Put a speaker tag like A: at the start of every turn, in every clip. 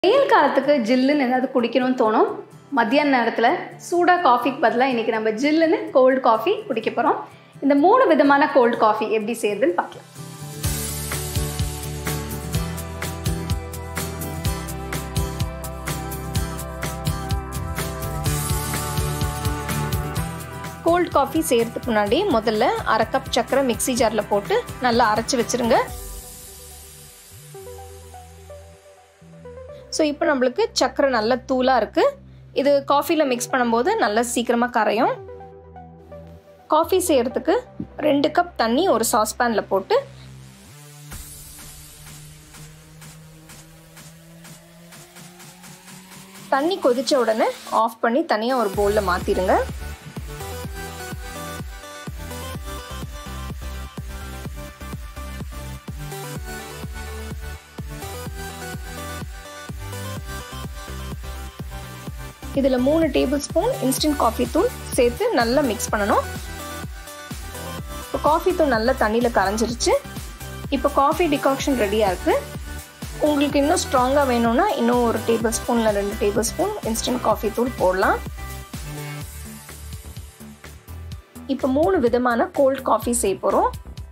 A: வெயில் காலத்துக்கு ஜில்லுன்னு ஏதாவது குடிக்கணும்னு தோணும் மத்தியான நேரத்தில் சூடாக காஃபிக்கு பதிலாக இன்றைக்கி நம்ம ஜில்லுன்னு கோல்டு காஃபி குடிக்க போகிறோம் இந்த மூணு விதமான கோல்டு காஃபி எப்படி செய்யறதுன்னு பார்க்கலாம்
B: கோல்ட் காஃபி செய்கிறதுக்கு முன்னாடி முதல்ல அரை கப் சர்க்கரை மிக்ஸி ஜாரில் போட்டு நல்லா அரைச்சி வச்சுருங்க ஸோ இப்போ நம்மளுக்கு சர்க்கரை நல்ல தூளாக இருக்குது இது காஃபியில் மிக்ஸ் பண்ணும்போது நல்லா சீக்கிரமாக கரையும் காஃபி செய்கிறதுக்கு ரெண்டு கப் தண்ணி ஒரு சாஸ்பேனில் போட்டு தண்ணி கொதிச்ச உடனே ஆஃப் பண்ணி தனியாக ஒரு பவுலில் மாற்றிடுங்க இதில் மூணு டேபிள் ஸ்பூன் இன்ஸ்டன்ட் காஃபி தூள் சேர்த்து நல்லா மிக்ஸ் பண்ணணும் இப்போ காஃபி தூள் நல்லா தண்ணியில் கரைஞ்சிருச்சு இப்போ காஃபி டிகாக்ஷன் ரெடியாக இருக்குது உங்களுக்கு இன்னும் ஸ்ட்ராங்காக வேணும்னா இன்னும் ஒரு டேபிள் ஸ்பூனில் ரெண்டு டேபிள் ஸ்பூன் இன்ஸ்டன்ட் காஃபி தூள் போடலாம் இப்போ மூணு விதமான கோல்ட் காஃபி செய்ய போகிறோம்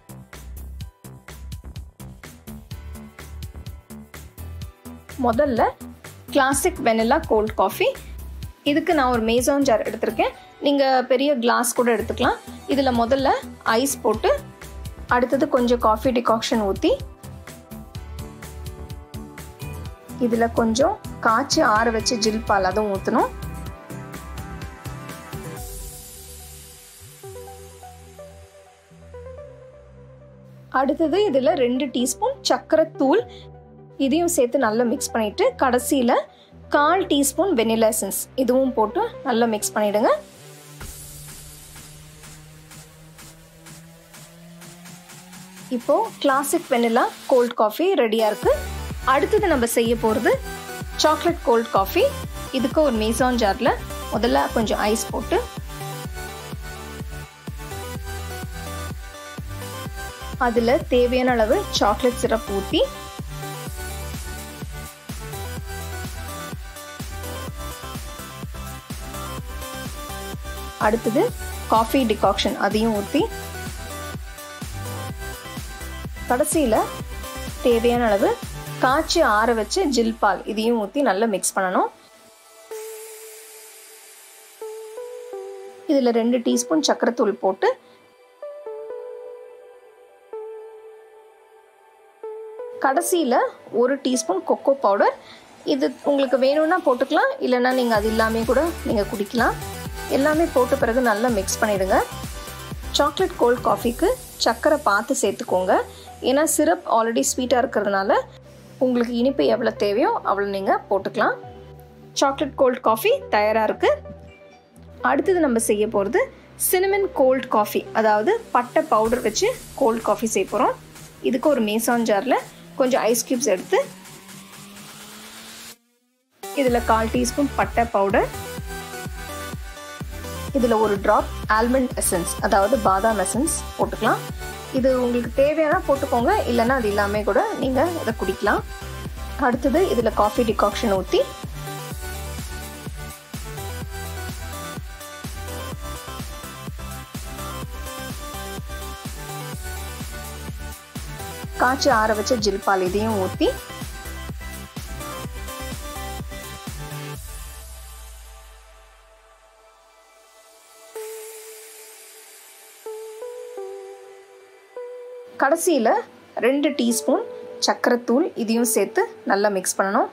B: முதல்ல கிளாசிக் வெனிலா கோல்ட் காஃபி இதுக்கு நான் ஒரு மேசான் ஜார் எடுத்திருக்கேன் நீங்கள் பெரிய கிளாஸ் கூட எடுத்துக்கலாம் இதில் முதல்ல ஐஸ் போட்டு அடுத்தது கொஞ்சம் காஃபி டிகாக்ஷன் ஊற்றி இதில் கொஞ்சம் காய்ச்சி ஆற வச்சு ஜில் பால் அதுவும் ஊற்றணும் அடுத்தது இதில் ரெண்டு டீஸ்பூன் சர்க்கரை தூள் இதையும் சேர்த்து நல்லா மிக்ஸ் பண்ணிவிட்டு கடைசியில் கால் டீஸ்பூன் வெனிலா எசன்ஸ் இதுவும் போட்டு நல்லா மிக்ஸ் பண்ணிவிடுங்க இப்போது கிளாசிக் வெனிலா கோல்ட் காஃபி ரெடியாக இருக்குது அடுத்தது நம்ம செய்ய போகிறது சாக்லேட் கோல்ட் காஃபி இதுக்கு ஒரு மேசான் ஜாரில் முதல்ல கொஞ்சம் ஐஸ் போட்டு அதில் தேவையான அளவு சாக்லேட் சிரப் ஊற்றி அடுத்தது காஃபி டிகாக்ஷன் அதையும் ஊற்றி கடைசியில் தேவையான அளவு காய்ச்சி ஆற வச்சு ஜில் பால் இதையும் ஊற்றி நல்லா மிக்ஸ் பண்ணணும் இதில் ரெண்டு டீஸ்பூன் சக்கரைத்தூள் போட்டு கடைசியில் ஒரு டீஸ்பூன் கொக்கோ பவுடர் இது உங்களுக்கு வேணும்னா போட்டுக்கலாம் இல்லைன்னா நீங்கள் அது இல்லாமல் கூட நீங்கள் குடிக்கலாம் எல்லாமே போட்ட பிறகு நல்லா மிக்ஸ் பண்ணிவிடுங்க சாக்லேட் கோல்ட் காஃபிக்கு சர்க்கரை பார்த்து சேர்த்துக்கோங்க ஏன்னா சிரப் ஆல்ரெடி ஸ்வீட்டாக இருக்கிறதுனால உங்களுக்கு இனிப்பு எவ்வளோ தேவையோ அவ்வளோ நீங்கள் போட்டுக்கலாம் சாக்லேட் கோல்ட் காஃபி தயாராக இருக்குது அடுத்தது நம்ம செய்ய போகிறது சினிமன் கோல்ட் காஃபி அதாவது பட்டை பவுடர் வச்சு கோல்ட் காஃபி செய்ய போகிறோம் இதுக்கு ஒரு மேசான் ஜாரில் கொஞ்சம் ஐஸ் க்யூப்ஸ் எடுத்து இதில் கால் டீஸ்பூன் பட்டை பவுடர் இதில் ஒரு ட்ராப் ஆல்மண்ட் எசன்ஸ் அதாவது பாதாம் எசன்ஸ் போட்டுக்கலாம் இது உங்களுக்கு தேவையான போட்டுக்கோங்க இல்லைன்னா அது இல்லாமல் கூட நீங்கள் இதை குடிக்கலாம் அடுத்தது இதில் காஃபி டிகாக்ஷன் ஊற்றி காய்ச்சி ஆற வச்ச ஜில் பால் இதையும் ஊற்றி கடைசியில் ரெண்டு டீஸ்பூன் சர்க்கரைத்தூள் இதையும் சேர்த்து நல்லா மிக்ஸ் பண்ணணும்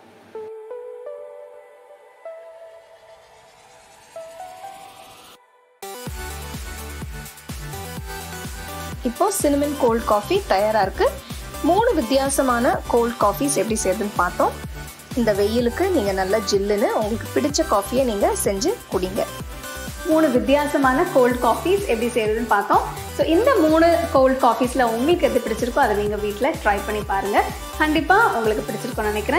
B: இப்போ சினிமன் கோல்ட் காஃபி தயாராக இருக்குது மூணு வித்தியாசமான கோல்ட் காஃபிஸ் எப்படி செய்யுதுன்னு பார்த்தோம் இந்த வெயிலுக்கு நீங்கள் நல்லா ஜில்லுன்னு உங்களுக்கு பிடிச்ச காஃபியை நீங்கள் செஞ்சு குடிங்க
A: மூணு வித்தியாசமான கோல்ட் காஃபிஸ் எப்படி செய்யறதுன்னு பார்த்தோம் ஸோ இந்த மூணு கோல்ட் காஃபீஸில் உங்களுக்கு எது பிடிச்சிருக்கோ அதை நீங்கள் வீட்டில் ட்ரை பண்ணி பாருங்கள் கண்டிப்பாக உங்களுக்கு பிடிச்சிருக்கும்னு நினைக்கிறேன்